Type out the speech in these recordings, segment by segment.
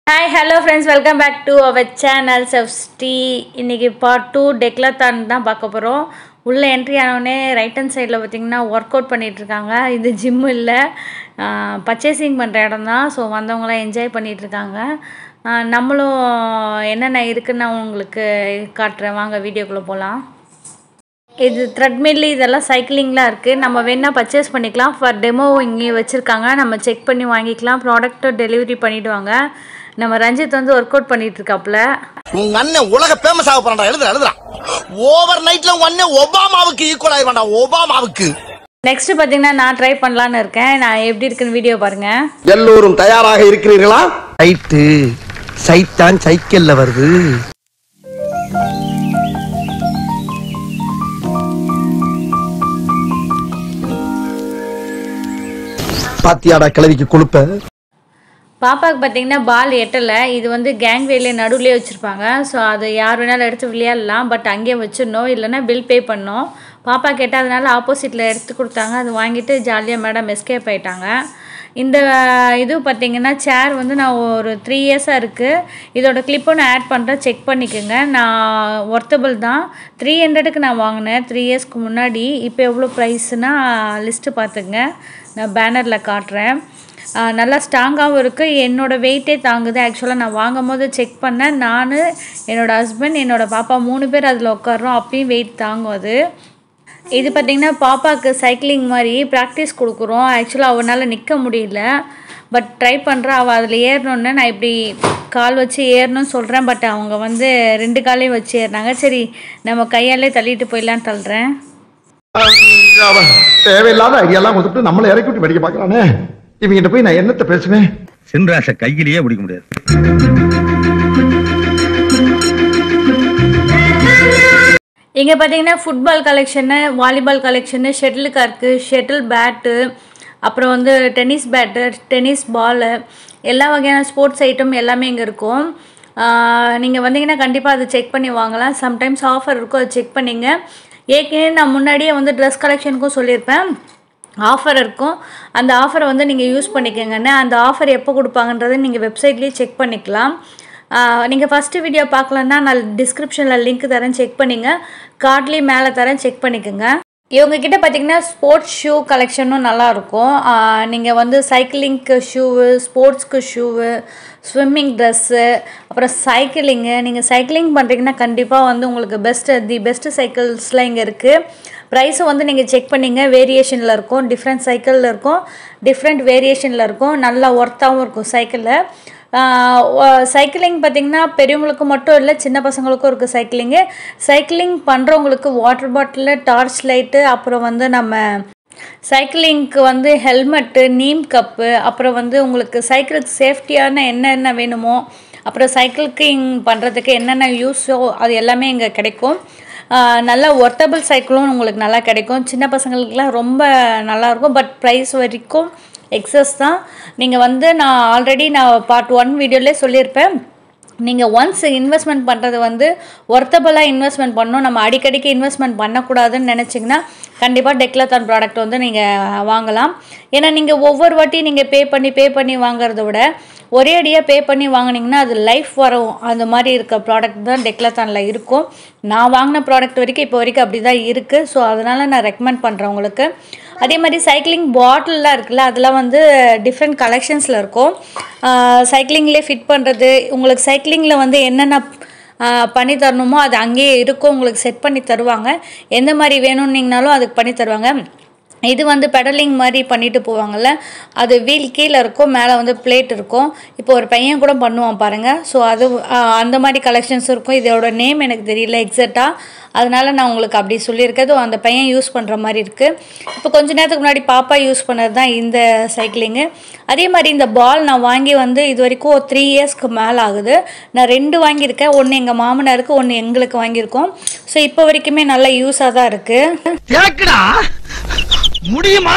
hi hello friends welcome back to our channel செஃப்ஸ்டி இன்றைக்கி part two டெக்லத்தான் தான் பார்க்க போகிறோம் உள்ளே என்ட்ரி ஆனவுடனே ரைட் ஹேண்ட் சைடில் பார்த்தீங்கன்னா ஒர்க் அவுட் பண்ணிகிட்ருக்காங்க இது ஜிம் இல்லை பர்ச்சேசிங் பண்ணுற இடம் தான் ஸோ வந்தவங்களாம் என்ஜாய் பண்ணிகிட்ருக்காங்க நம்மளும் என்னென்ன இருக்குன்னு நான் உங்களுக்கு காட்டுறேன் வாங்க வீடியோக்குள்ளே போகலாம் இது த்ரெட்மில் இதெல்லாம் சைக்கிளிங்லாம் இருக்குது நம்ம வேணால் பர்ச்சேஸ் பண்ணிக்கலாம் ஃபார் டெமோ இங்கே வச்சுருக்காங்க நம்ம செக் பண்ணி வாங்கிக்கலாம் ப்ராடக்ட்டை டெலிவரி பண்ணிவிடுவாங்க நம்ம ரஞ்சித் வந்து ஒர்க் அவுட் பண்ணிட்டு இருக்காப்புல உங்க அண்ணன் உலக ஃபேமஸ் ஆக போறான்டா எழுதுற எழுதுறான் ஓவர் நைட்ல உங்க அண்ணன் ஒபாமாவுக்கு ஈக்குவல் ஆயிடுவான்டா ஒபாமாவுக்கு நெக்ஸ்ட் பார்த்தீங்கன்னா நான் ட்ரை பண்ணலான்னு இருக்கேன் நான் எப்படி இருக்குன்னு வீடியோ பாருங்கள் எல்லோரும் தயாராக இருக்கிறீர்களா சைட்டு சைத்தான் சைக்கிள்ல வருது பாத்தியாடா கிளவிக்கு கொழுப்ப பாப்பாவுக்கு பார்த்தீங்கன்னா பால் எட்டலை இது வந்து கேங்வேல நடுவுலேயே வச்சுருப்பாங்க ஸோ அது யார் வேணாலும் எடுத்து விளையாடலாம் பட் அங்கேயே வச்சிடணும் இல்லைன்னா பில் பே பண்ணோம் பாப்பா கேட்டதுனால ஆப்போசிட்டில் எடுத்து கொடுத்தாங்க அது வாங்கிட்டு ஜாலியாக மேடம் எஸ்கேப் ஆயிட்டாங்க இந்த இது பார்த்தீங்கன்னா சேர் வந்து நான் ஒரு த்ரீ இயர்ஸாக இருக்குது இதோட கிளிப்பும் நான் ஆட் பண்ணுறேன் செக் பண்ணிக்கோங்க நான் ஒர்த்தபிள் தான் த்ரீ ஹண்ட்ரடுக்கு நான் வாங்கினேன் த்ரீ இயர்ஸ்க்கு முன்னாடி இப்போ எவ்வளோ ப்ரைஸ்னா லிஸ்ட்டு பார்த்துங்க நான் பேனரில் காட்டுறேன் ஆஹ் நல்லா ஸ்ட்ராங்காகவும் இருக்குது என்னோடய வெயிட்டே தாங்குது ஆக்சுவலாக நான் வாங்கும் போது செக் பண்ணேன் நான் என்னோடய ஹஸ்பண்ட் என்னோடய பாப்பா மூணு பேர் அதில் உட்காரோம் அப்பயும் வெயிட் தாங்கும் அது இது பார்த்திங்கன்னா பாப்பாவுக்கு சைக்கிளிங் மாதிரி ப்ராக்டிஸ் கொடுக்குறோம் ஆக்சுவலாக அவனால் நிற்க முடியல பட் ட்ரை பண்ணுறா அவள் அதில் ஏறணுன்னு நான் இப்படி கால் வச்சு ஏறணும்னு சொல்கிறேன் பட் அவங்க வந்து ரெண்டு காலையும் வச்சு ஏறினாங்க சரி நம்ம கையாலே தள்ளிட்டு போயிடலான்னு தள்ளுறேன் தேவையில்லாத ஐடியாலாம் கொடுத்துட்டு நம்மளை இறக்கி விட்டு படிக்க பார்க்கறானே இவங்கிட்ட போய் நான் என்னத்த பேசுவேன் சின்ராஷ கையிலேயே பிடிக்க முடியாது இங்கே பார்த்தீங்கன்னா football collection volleyball collection shuttle கார்க்கு ஷெட்டில் பேட்டு அப்புறம் வந்து டென்னிஸ் பேட்டு டென்னிஸ் பாலு எல்லா வகையான ஸ்போர்ட்ஸ் ஐட்டம் எல்லாமே இங்கே இருக்கும் நீங்கள் வந்தீங்கன்னா கண்டிப்பாக அதை செக் பண்ணி வாங்கலாம் சம்டைம்ஸ் ஆஃபர் இருக்கும் அதை செக் பண்ணிங்க ஏற்கனவே நான் முன்னாடியே வந்து ட்ரெஸ் கலெக்ஷனுக்கும் சொல்லியிருப்பேன் ஆஃபர் இருக்கும் அந்த ஆஃபரை வந்து நீங்கள் யூஸ் பண்ணிக்கோங்கன்னு அந்த ஆஃபர் எப்போ கொடுப்பாங்கன்றதை நீங்கள் வெப்சைட்லேயே செக் பண்ணிக்கலாம் நீங்கள் ஃபஸ்ட்டு வீடியோ பார்க்கலன்னா நான் டிஸ்கிரிப்ஷனில் லிங்க் தரேன் செக் பண்ணிங்க கார்ட்லேயும் மேலே தரேன் செக் பண்ணிக்கோங்க இவங்க கிட்ட பார்த்தீங்கன்னா ஸ்போர்ட்ஸ் ஷூ கலெக்ஷனும் நல்லாயிருக்கும் நீங்கள் வந்து சைக்கிளிங்க்கு ஷூவு ஸ்போர்ட்ஸ்க்கு ஷூவு ஸ்விம்மிங் ட்ரெஸ்ஸு அப்புறம் சைக்கிளிங்கு நீங்கள் சைக்கிளிங் பண்ணுறீங்கன்னா கண்டிப்பாக வந்து உங்களுக்கு பெஸ்ட்டு தி பெஸ்ட்டு சைக்கிள்ஸ்லாம் இங்கே இருக்குது ப்ரைஸும் வந்து நீங்கள் செக் பண்ணிங்க வேரியேஷனில் இருக்கும் டிஃப்ரெண்ட் சைக்கிளில் இருக்கும் டிஃப்ரெண்ட் வேரியேஷனில் இருக்கும் நல்லா ஒர்த்தாகவும் இருக்கும் சைக்கிளில் சைக்கிளிங் பார்த்திங்கன்னா பெரியவங்களுக்கு மட்டும் இல்லை சின்ன பசங்களுக்கும் இருக்குது சைக்கிளிங்கு சைக்கிளிங் பண்ணுறவங்களுக்கு வாட்டர் பாட்டிலு டார்ச் லைட்டு அப்புறம் வந்து நம்ம சைக்கிளிங்க்கு வந்து ஹெல்மெட்டு நீம் கப்பு அப்புறம் வந்து உங்களுக்கு சைக்கிளுக்கு சேஃப்டியான என்னென்ன வேணுமோ அப்புறம் சைக்கிளிங் பண்ணுறதுக்கு என்னென்ன யூஸோ அது எல்லாமே இங்கே கிடைக்கும் நல்ல ஒர்த்தபிள் சைக்கிளும் உங்களுக்கு நல்லா கிடைக்கும் சின்ன பசங்களுக்குலாம் ரொம்ப நல்லாயிருக்கும் பட் ப்ரைஸ் வரைக்கும் எக்ஸஸ் தான் நீங்கள் வந்து நான் ஆல்ரெடி நான் பார்ட் ஒன் வீடியோலே சொல்லியிருப்பேன் நீங்கள் ஒன்ஸ் இன்வெஸ்ட்மெண்ட் பண்ணுறது வந்து ஒர்த்தபுளாக இன்வெஸ்ட்மெண்ட் பண்ணணும் நம்ம அடிக்கடிக்கு இன்வெஸ்ட்மெண்ட் பண்ணக்கூடாதுன்னு நினச்சிங்கன்னா கண்டிப்பாக டெக்லத்தான் ப்ராடக்ட் வந்து நீங்கள் வாங்கலாம் ஏன்னா நீங்கள் ஒவ்வொரு வாட்டி நீங்கள் பே பண்ணி பே பண்ணி வாங்குறத விட ஒரே அடியாக பே பண்ணி வாங்கினீங்கன்னா அது லைஃப் வரும் அந்த மாதிரி இருக்க ப்ராடக்ட் தான் டெக்லத்தானில் இருக்கும் நான் வாங்கின ப்ராடக்ட் வரைக்கும் இப்போ வரைக்கும் அப்படி தான் இருக்குது ஸோ அதனால் நான் ரெக்கமெண்ட் பண்ணுறேன் உங்களுக்கு அதே மாதிரி சைக்கிளிங் பாட்டில்லாம் இருக்குல்ல அதெல்லாம் வந்து டிஃப்ரெண்ட் கலெக்ஷன்ஸில் இருக்கும் சைக்கிளிங்லேயே ஃபிட் பண்ணுறது உங்களுக்கு சைக்கிளிங்கில் வந்து என்னென்ன பண்ணி தரணுமோ அது அங்கேயே இருக்கும் உங்களுக்கு செட் பண்ணி தருவாங்க எந்த மாதிரி வேணும்னீங்கனாலும் அதுக்கு பண்ணி தருவாங்க இது வந்து பெடலிங் மாதிரி பண்ணிட்டு போவாங்கல்ல அது வீல் கீழே இருக்கும் மேலே வந்து பிளேட் இருக்கும் இப்போ ஒரு பையன் கூட பண்ணுவான் பாருங்கள் ஸோ அது அந்த மாதிரி கலெக்ஷன்ஸ் இருக்கும் இதோட நேம் எனக்கு தெரியல எக்ஸாக்டாக அதனால நான் உங்களுக்கு அப்படி சொல்லியிருக்கேன் அந்த பையன் யூஸ் பண்ணுற மாதிரி இருக்குது இப்போ கொஞ்ச நேரத்துக்கு முன்னாடி பாப்பா யூஸ் பண்ணது தான் இந்த சைக்கிளிங்கு அதே மாதிரி இந்த பால் நான் வாங்கி வந்து இது வரைக்கும் த்ரீ இயர்ஸ்க்கு மேலே ஆகுது நான் ரெண்டு வாங்கியிருக்கேன் ஒன்று எங்கள் மாமனாருக்கு ஒன்று எங்களுக்கு வாங்கியிருக்கோம் ஸோ இப்போ வரைக்குமே நல்ல யூஸாக தான் இருக்குது எனக்குடா முடியுமா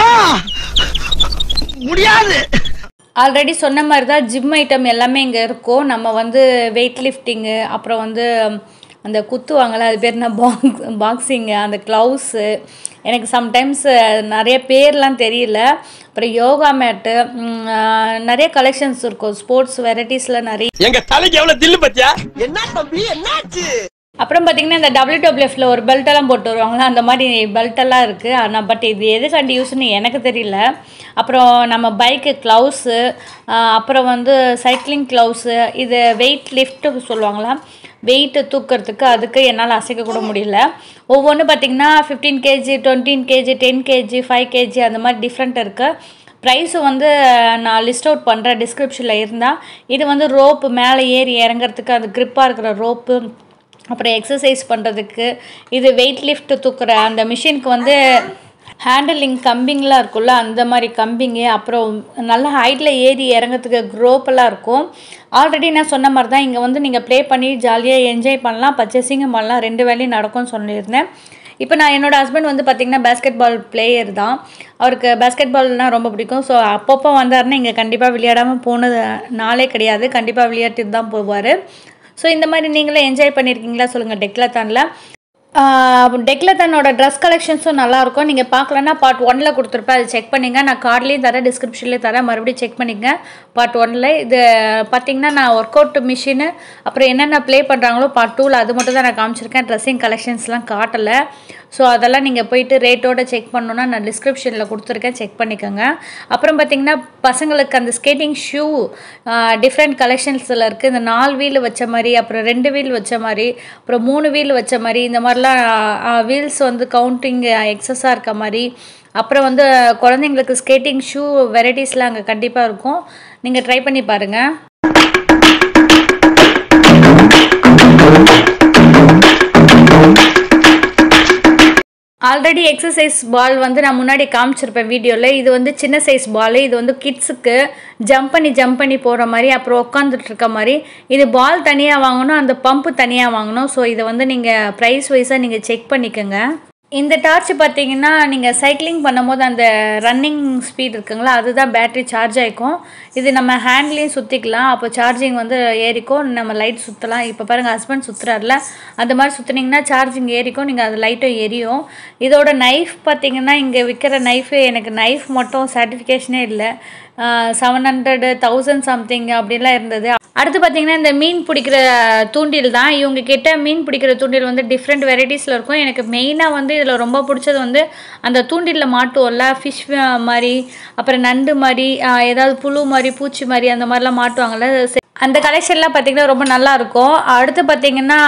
முடியாது ஆல்ரெடி சொன்ன மாதிரி தான் ஜிம் ஐட்டம் எல்லாமே இங்கே இருக்கும் நம்ம வந்து வெயிட் லிஃப்டிங்கு அப்புறம் வந்து அந்த குத்துவாங்கள்ல அது பேர் என்ன பாக்ஸ் பாக்ஸிங்கு அந்த க்ளவுஸு எனக்கு சம்டைம்ஸ் நிறைய பேர்லாம் தெரியல அப்புறம் யோகா மேட்டு நிறைய கலெக்ஷன்ஸ் இருக்கும் ஸ்போர்ட்ஸ் வெரைட்டிஸில் நிறைய எங்க தலைக்கு எவ்வளவு தில்லு பத்தியா என்ன தம்பி என்னாச்சு அப்புறம் பார்த்தீங்கன்னா இந்த டபிள்யூடபிள்யூஎஃப்ல ஒரு belt எல்லாம் போட்டு வருவாங்களா அந்த மாதிரி belt எல்லாம் இருக்குது ஆனால் பட் இது எதுக்காண்டி யூஸ்னு எனக்கு தெரியல அப்புறம் நம்ம பைக்கு க்ளவுஸு அப்புறம் வந்து சைக்கிளிங் க்ளவுஸு இது வெயிட் லிஃப்ட்டு சொல்லுவாங்களா வெயிட்டு தூக்கிறதுக்கு அதுக்கு என்னால் அசைக்க கூட முடியல ஒவ்வொன்றும் பார்த்தீங்கன்னா fifteen KG twenty KG ten KG five KG அந்த மாதிரி டிஃப்ரெண்ட் இருக்குது ப்ரைஸு வந்து நான் லிஸ்ட் அவுட் பண்ணுறேன் டிஸ்கிரிப்ஷனில் இருந்தால் இது வந்து ரோப்பு மேலே ஏறி இறங்குறதுக்கு அது க்ரிப்பாக இருக்கிற ரோப்பு அப்புறம் எக்ஸசைஸ் பண்ணுறதுக்கு இது வெயிட் லிஃப்ட் தூக்குற அந்த மிஷினுக்கு வந்து ஹேண்டிலிங் கம்பிங்லாம் இருக்கும்ல அந்த மாதிரி கம்பிங்கு அப்புறம் நல்ல ஹைட்டில் ஏறி இறங்கிறதுக்கு க்ரோப்பெல்லாம் இருக்கும் ஆல்ரெடி நான் சொன்ன மாதிரி தான் இங்கே வந்து நீங்கள் ப்ளே பண்ணி ஜாலியாக என்ஜாய் பண்ணலாம் பர்ச்சேசிங்கும் பண்ணலாம் ரெண்டு வேலையும் நடக்கும்னு சொல்லியிருந்தேன் இப்போ நான் என்னோட ஹஸ்பண்ட் வந்து பார்த்திங்கன்னா பேஸ்கெட் பால் பிளேயர் தான் அவருக்கு பேஸ்கெட் பால்னால் ரொம்ப பிடிக்கும் ஸோ அப்பப்போ வந்தாருன்னா இங்கே கண்டிப்பாக விளையாடாமல் போனது நாளே கிடையாது கண்டிப்பாக விளையாட்டுட்டு தான் போவார் ஸோ இந்த மாதிரி நீங்களே என்ஜாய் பண்ணியிருக்கீங்களா சொல்லுங்கள் டெக்லத்தானில் டெக்லத்தனோட ட்ரெஸ் கலெக்ஷன்ஸும் நல்லாயிருக்கும் நீங்கள் பார்க்கலன்னா பார்ட் ஒனில் கொடுத்துருப்பேன் அது செக் பண்ணிங்க நான் கார்ட்லேயும் தரேன் டிஸ்கிரிப்ஷன்லேயும் தரேன் மறுபடியும் செக் பண்ணிங்க பார்ட் ஒனில் இது பார்த்தீங்கன்னா நான் ஒர்க் அவுட் மிஷினு அப்புறம் என்னென்ன ப்ளே பண்ணுறாங்களோ பார்ட் டூவில் அது மட்டும் தான் நான் காமிச்சிருக்கேன் ட்ரெஸ்ஸிங் கலெக்ஷன்ஸ்லாம் காட்டலை ஸோ அதெல்லாம் நீங்கள் போயிட்டு ரேட்டோட செக் பண்ணணுன்னா நான் டிஸ்கிரிப்ஷனில் கொடுத்துருக்கேன் செக் பண்ணிக்கோங்க அப்புறம் பார்த்தீங்கன்னா பசங்களுக்கு அந்த ஸ்கேட்டிங் ஷூ டிஃப்ரெண்ட் கலெக்ஷன்ஸில் இருக்குது இந்த நாலு வீல் வச்ச மாதிரி அப்புறம் ரெண்டு வீல் வச்ச மாதிரி அப்புறம் மூணு வீல் வச்ச மாதிரி இந்த மாதிரிலாம் வீல்ஸ் வந்து கவுண்டிங் எக்ஸஸாக இருக்க மாதிரி அப்புறம் வந்து குழந்தைங்களுக்கு ஸ்கேட்டிங் ஷூ வெரைட்டிஸ்லாம் அங்கே கண்டிப்பாக இருக்கும் நீங்கள் ட்ரை பண்ணி பாருங்கள் ஆல்ரெடி எக்ஸசைஸ் பால் வந்து நான் முன்னாடி காமிச்சிருப்பேன் வீடியோவில் இது வந்து சின்ன சைஸ் பால் இது வந்து கிட்ஸுக்கு ஜம்ப் பண்ணி ஜம்ப் பண்ணி போகிற மாதிரி அப்புறம் உட்காந்துட்டு இருக்க மாதிரி இது பால் தனியாக வாங்கணும் அந்த பம்பு தனியாக வாங்கணும் ஸோ இதை வந்து நீங்கள் ப்ரைஸ் வைஸாக நீங்கள் செக் பண்ணிக்கோங்க இந்த டார்ச் பார்த்தீங்கன்னா நீங்கள் சைக்கிளிங் பண்ணும்போது அந்த ரன்னிங் ஸ்பீட் இருக்குங்களா அதுதான் பேட்ரி சார்ஜ் ஆகிக்கும் இது நம்ம ஹேண்ட்லேயும் சுற்றிக்கலாம் அப்போ சார்ஜிங் வந்து ஏறிக்கும் நம்ம லைட் சுற்றலாம் இப்போ பாருங்கள் ஹஸ்பண்ட் சுற்றுறாருல அந்த மாதிரி சுற்றுனீங்கன்னா சார்ஜிங் ஏறிக்கும் நீங்கள் அது லைட்டும் எரியும் இதோட நைஃப் பார்த்தீங்கன்னா இங்கே விற்கிற நைஃபு எனக்கு நைஃப் மட்டும் சர்டிஃபிகேஷனே இல்லை செவன் ஹண்ட்ரடு தௌசண்ட் சம்திங் அப்படிலாம் இருந்தது அடுத்து பார்த்தீங்கன்னா இந்த மீன் பிடிக்கிற தூண்டில் தான் இவங்க கிட்ட மீன் பிடிக்கிற தூண்டில் வந்து டிஃப்ரெண்ட் வெரைட்டிஸில் இருக்கும் எனக்கு மெயினாக வந்து இதில் ரொம்ப பிடிச்சது வந்து அந்த தூண்டிலில் மாட்டுவோம்ல ஃபிஷ் மாதிரி அப்புறம் நண்டு மாதிரி ஆஹ் ஏதாவது புழு மாதிரி பூச்சி மாதிரி அந்த மாதிரிலாம் மாட்டுவாங்கள்ல செ- அந்த கலெக்ஷன்லாம் பார்த்தீங்கன்னா ரொம்ப நல்லா இருக்கும் அடுத்து பார்த்தீங்கன்னா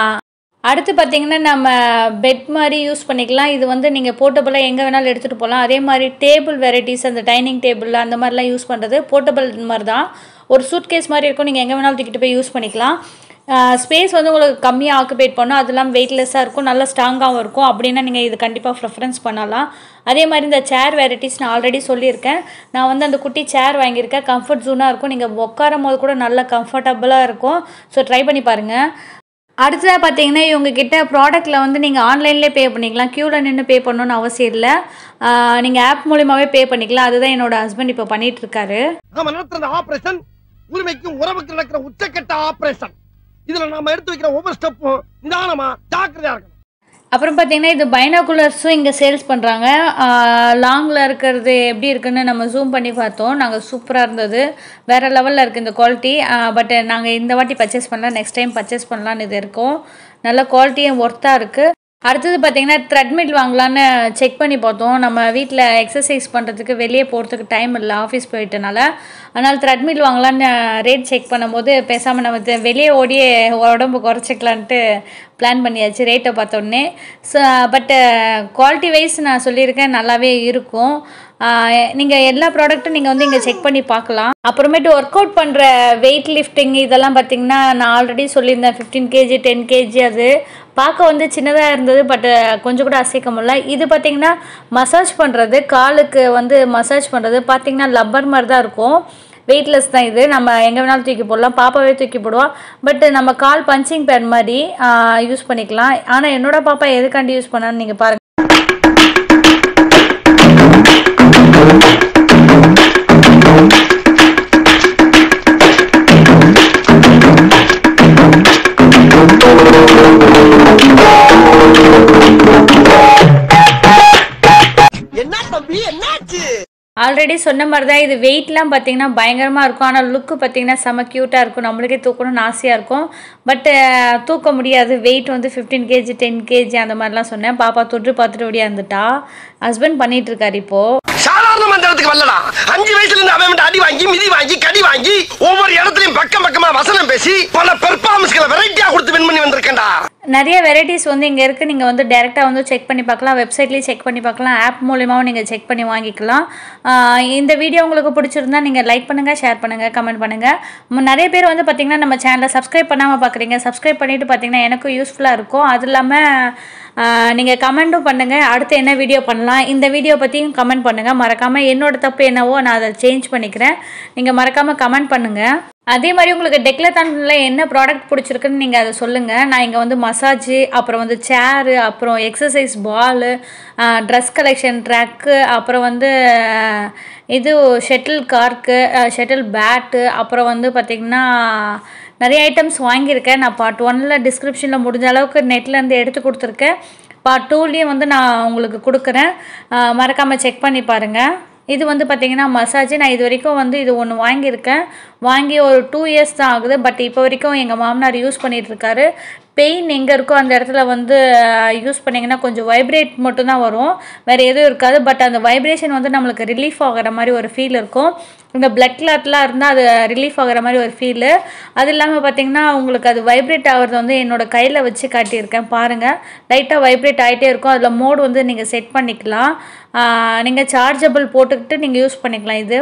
அடுத்து பார்த்தீங்கன்னா நம்ம பெட் மாதிரி யூஸ் பண்ணிக்கலாம் இது வந்து நீங்கள் போர்ட்டபுளாக எங்கே வேணாலும் எடுத்துகிட்டு போகலாம் அதே மாதிரி டேபிள் வெரைட்டிஸ் அந்த டைனிங் டேபிள் அந்த மாதிரிலாம் யூஸ் பண்ணுறது போர்ட்டபிள் மாதிரி தான் ஒரு சூட்கேஸ் மாதிரி இருக்கும் நீங்கள் எங்கே வேணாலும் தூக்கிட்டு போய் யூஸ் பண்ணிக்கலாம் ஸ்பேஸ் வந்து உங்களுக்கு கம்மியாக ஆக்குபேட் பண்ணும் அது இல்லாமல் வெயிட்லெஸ்ஸாக இருக்கும் நல்லா ஸ்ட்ராங்காகவும் இருக்கும் அப்படின்னா நீங்கள் இது கண்டிப்பாக ப்ரிஃபரன்ஸ் பண்ணலாம் அதே மாதிரி இந்த சேர் வெரைட்டிஸ் நான் ஆல்ரெடி சொல்லியிருக்கேன் நான் வந்து அந்த குட்டி சேர் வாங்கியிருக்கேன் கம்ஃபர்ட் ஜோனாக இருக்கும் நீங்கள் உட்காரும் போது கூட நல்லா கம்ஃபர்டபுளாக இருக்கும் ஸோ ட்ரை பண்ணி பாருங்கள் அடுத்ததாக பார்த்தீங்கன்னா இவங்க கிட்ட ப்ராடக்ட்டில் வந்து நீங்கள் ஆன்லைன்லேயே பே பண்ணிக்கலாம் க்யூவில் நின்று பே பண்ணணும்னு அவசியம் இல்லை நீங்கள் ஆப் மூலியமாகவே பே பண்ணிக்கலாம் அதுதான் என்னோட ஹஸ்பண்ட் இப்போ பண்ணிட்டு இருக்காரு நாம நடத்துற ஆபரேஷன் உரிமைக்கும் உறவுக்கு நடக்கிற உச்சக்கட்ட ஆபரேஷன் இதுல நாம எடுத்து வைக்கிற ஒவ்வொரு ஸ்டெப்பும் நிதானமா ஜாக்கிரதையா இருக்கணும் அப்புறம் பார்த்தீங்கன்னா இது பைனாகுலர்ஸும் இங்கே சேல்ஸ் பண்ணுறாங்க லாங்கில் இருக்கிறது எப்படி இருக்குன்னு நம்ம ஜூம் பண்ணி பார்த்தோம் நாங்கள் சூப்பராக இருந்தது வேறு லெவலில் இருக்குது இந்த குவாலிட்டி பட் நாங்கள் இந்த வாட்டி பர்ச்சேஸ் பண்ணல நெக்ஸ்ட் டைம் பர்ச்சேஸ் பண்ணலான்னு இது இருக்கோம் நல்ல குவாலிட்டியும் ஒர்த்தாக இருக்குது அடுத்தது பார்த்தீங்கன்னா த்ரெட்மில் வாங்கலான்னு செக் பண்ணி பார்த்தோம் நம்ம வீட்டில் எக்ஸசைஸ் பண்ணுறதுக்கு வெளியே போகிறதுக்கு டைம் இல்லை ஆஃபீஸ் போயிட்டனால அதனால் த்ரெட்மில் வாங்கலான்னு ரேட் செக் பண்ணும்போது பேசாமல் நம்ம தெ- வெளியே ஓடியே உடம்பு குறைச்சிக்கலான்ட்டு பிளான் பண்ணியாச்சு ரேட்டை பார்த்தோன்னே ஸோ பட்டு குவாலிட்டி வைஸ் நான் சொல்லியிருக்கேன் நல்லாவே இருக்கும் நீங்கள் எல்லா ப்ராடக்ட்டும் நீங்கள் வந்து இங்கே செக் பண்ணி பார்க்கலாம் அப்புறமேட்டு ஒர்க் அவுட் பண்ணுற வெயிட் லிஃப்டிங் இதெல்லாம் பார்த்தீங்கன்னா நான் ஆல்ரெடி சொல்லியிருந்தேன் ஃபிஃப்டீன் கேஜி டென் கேஜி அது பார்க்க வந்து சின்னதாக இருந்தது பட் கொஞ்சம் கூட அசைக்க முடியல இது பார்த்தீங்கன்னா மசாஜ் பண்ணுறது காலுக்கு வந்து மசாஜ் பண்ணுறது பார்த்தீங்கன்னா லப்பர் மாதிரி தான் இருக்கும் வெயிட்லெஸ் தான் இது நம்ம எங்கே வேணாலும் தூக்கி போடலாம் பாப்பாவே தூக்கி போடுவோம் பட் நம்ம கால் பஞ்சிங் பேட் மாதிரி யூஸ் பண்ணிக்கலாம் ஆனால் என்னோட பாப்பா எதுக்காண்டி யூஸ் பண்ணான்னு நீங்கள் பாருங்கள் ஆல்ரெடி சொன்ன மாதிரி தான் இது வெயிட்லாம் பார்த்தீங்கன்னா பயங்கரமாக இருக்கும் ஆனால் லுக்கு பார்த்தீங்கன்னா செம க்யூட்டாக இருக்கும் நம்மளுக்கே தூக்கணும்னு ஆசையாக இருக்கும் பட் தூக்க முடியாது வெயிட் வந்து ஃபிஃப்டீன் கேஜி டென் கேஜி அந்த மாதிரிலாம் சொன்னேன் பாப்பா தொட்டு பார்த்துட்டு ஓடியா இருந்துட்டா ஹஸ்பண்ட் பண்ணிட்டு இருக்காரு இப்போது சாதாரண மந்திரத்துக்கு வரலடா அஞ்சு வயசுல இருந்து அவன் அடி வாங்கி மிதி வாங்கி கடி வாங்கி ஒவ்வொரு இடத்துலயும் பக்கம் பக்கமா வசனம் பேசி பல பெர்ஃபார்மன்ஸ்களை வெரைட்டியா கொடுத்து வின் பண்ணி வந்திருக்கேன்டா நிறைய வெரைட்டிஸ் வந்து இங்கே இருக்குது நீங்கள் வந்து டேரெக்டாக வந்து செக் பண்ணி பார்க்கலாம் வெப்சைட்லேயும் செக் பண்ணி பார்க்கலாம் ஆப் மூலியமாகவும் நீங்கள் செக் பண்ணி வாங்கிக்கலாம் ஆஹ் இந்த வீடியோ உங்களுக்கு பிடிச்சிருந்தா நீங்கள் லைக் பண்ணுங்கள் ஷேர் பண்ணுங்கள் கமெண்ட் பண்ணுங்கள் நிறைய பேர் வந்து பார்த்திங்கன்னா நம்ம சேனலை சப்ஸ்கிரைப் பண்ணாமல் பார்க்குறீங்க சப்ஸ்கிரைப் பண்ணிவிட்டு பார்த்தீங்கன்னா எனக்கும் யூஸ்ஃபுல்லாக இருக்கும் அது இல்லாமல் நீங்கள் கமெண்ட்டும் பண்ணுங்கள் அடுத்து என்ன வீடியோ பண்ணலாம் இந்த வீடியோ பற்றியும் கமெண்ட் பண்ணுங்கள் மறக்காமல் என்னோட தப்பு என்னவோ நான் அதை சேஞ்ச் பண்ணிக்கிறேன் நீங்கள் மறக்காமல் கமெண்ட் பண்ணுங்கள் அதே மாதிரி உங்களுக்கு டெக்லத்தானில் என்ன ப்ராடக்ட் பிடிச்சிருக்குன்னு நீங்கள் அதை சொல்லுங்கள் நான் இங்கே வந்து மசாஜ் அப்புறம் வந்து சேரு அப்புறம் exercise ball dress collection track அப்புறம் வந்து அஹ், இது ஷட்டில் கார்க்கு ஷட்டில் பேட்டு அப்புறம் வந்து பார்த்திங்கன்னா நிறைய ஐட்டம்ஸ் வாங்கியிருக்கேன் நான் பார்ட் ஒனில் டிஸ்கிரிப்ஷனில் முடிஞ்ச அளவுக்கு நெட்லேருந்து எடுத்து கொடுத்துருக்கேன் பார்ட் டூலேயும் வந்து நான் உங்களுக்கு கொடுக்குறேன் மறக்காமல் செக் பண்ணி பாருங்கள் இது வந்து பார்த்திங்கன்னா மசாஜ் நான் இது வரைக்கும் வந்து இது ஒன்று வாங்கியிருக்கேன் வாங்கி ஒரு டூ இயர்ஸ் தான் ஆகுது பட் இப்போ வரைக்கும் எங்கள் மாமனார் யூஸ் பண்ணிகிட்டு இருக்காரு பெயின் எங்கே இருக்கோ அந்த இடத்துல வந்து யூஸ் பண்ணிங்கன்னா கொஞ்சம் வைப்ரேட் மட்டும்தான் வரும் வேறு எதுவும் இருக்காது பட் அந்த வைப்ரேஷன் வந்து நம்மளுக்கு ரிலீஃப் ஆகிற மாதிரி ஒரு ஃபீல் இருக்கும் இந்த பிளட் கிளாட்லாம் இருந்தால் அது ரிலீஃப் ஆகிற மாதிரி ஒரு ஃபீலு அது இல்லாமல் பார்த்தீங்கன்னா உங்களுக்கு அது வைப்ரேட் ஆகிறது வந்து என்னோட கையில் வச்சு காட்டியிருக்கேன் பாருங்கள் லைட்டாக வைப்ரேட் ஆகிட்டே இருக்கும் அதில் மோட் வந்து நீங்கள் செட் பண்ணிக்கலாம் நீங்கள் சார்ஜபிள் போட்டுக்கிட்டு நீங்கள் யூஸ் பண்ணிக்கலாம் இது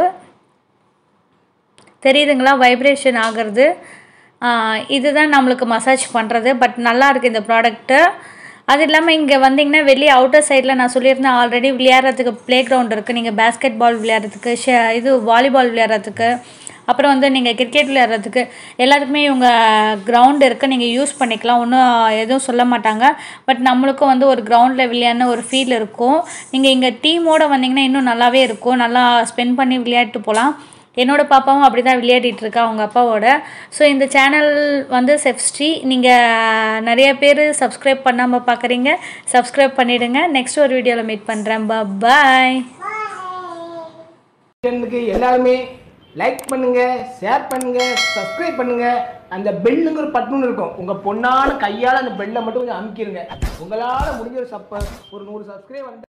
தெரியுதுங்களா வைப்ரேஷன் ஆகிறது ஆஹ் இதுதான் நம்மளுக்கு மசாஜ் பண்ணுறது பட் நல்லா இருக்குது இந்த ப்ராடக்ட்டு அது இல்லாமல் இங்கே வந்தீங்கன்னா வெளியே அவுட்டர் சைடில் நான் சொல்லியிருந்தேன் ஆல்ரெடி விளையாடுறதுக்கு ப்ளே கிரவுண்ட் இருக்குது நீங்கள் பேஸ்கெட் பால் விளையாடுறதுக்கு ஷே இது வாலிபால் விளையாடுறதுக்கு அப்புறம் வந்து நீங்கள் கிரிக்கெட் விளையாடுறதுக்கு எல்லாத்துக்குமே இவங்க கிரவுண்ட் இருக்குது நீங்கள் யூஸ் பண்ணிக்கலாம் ஒன்றும் எதுவும் சொல்ல மாட்டாங்க பட் நம்மளுக்கும் வந்து ஒரு கிரவுண்டில் விளையாடின ஒரு ஃபீல் இருக்கும் நீங்கள் இங்கே டீமோடு வந்தீங்கன்னா இன்னும் நல்லாவே இருக்கும் நல்லா ஸ்பெண்ட் பண்ணி விளையாட்டு போகலாம் என்னோட பாப்பாவும் அப்படி தான் விளையாடிட்டு இருக்கா அவங்க அப்பாவோட ஸோ இந்த சேனல் வந்து செஃப்ஸ்ட்ரி நீங்கள் நிறைய பேர் சப்ஸ்கிரைப் பண்ணாமல் பார்க்குறீங்க சப்ஸ்கிரைப் பண்ணிவிடுங்க நெக்ஸ்ட் ஒரு வீடியோவில் மீட் பண்ணுறேன் பாய் சேனலுக்கு எல்லாருமே லைக் பண்ணுங்க ஷேர் பண்ணுங்க சப்ஸ்கிரைப் பண்ணுங்க அந்த பெல்லுங்கிற பட்டன் இருக்கும் உங்க பொண்ணான கையால அந்த பெல்லை மட்டும் கொஞ்சம் அமுக்கிருங்க உங்களால முடிஞ்ச ஒரு சப்ப ஒரு நூறு சப்ஸ்கிரைப்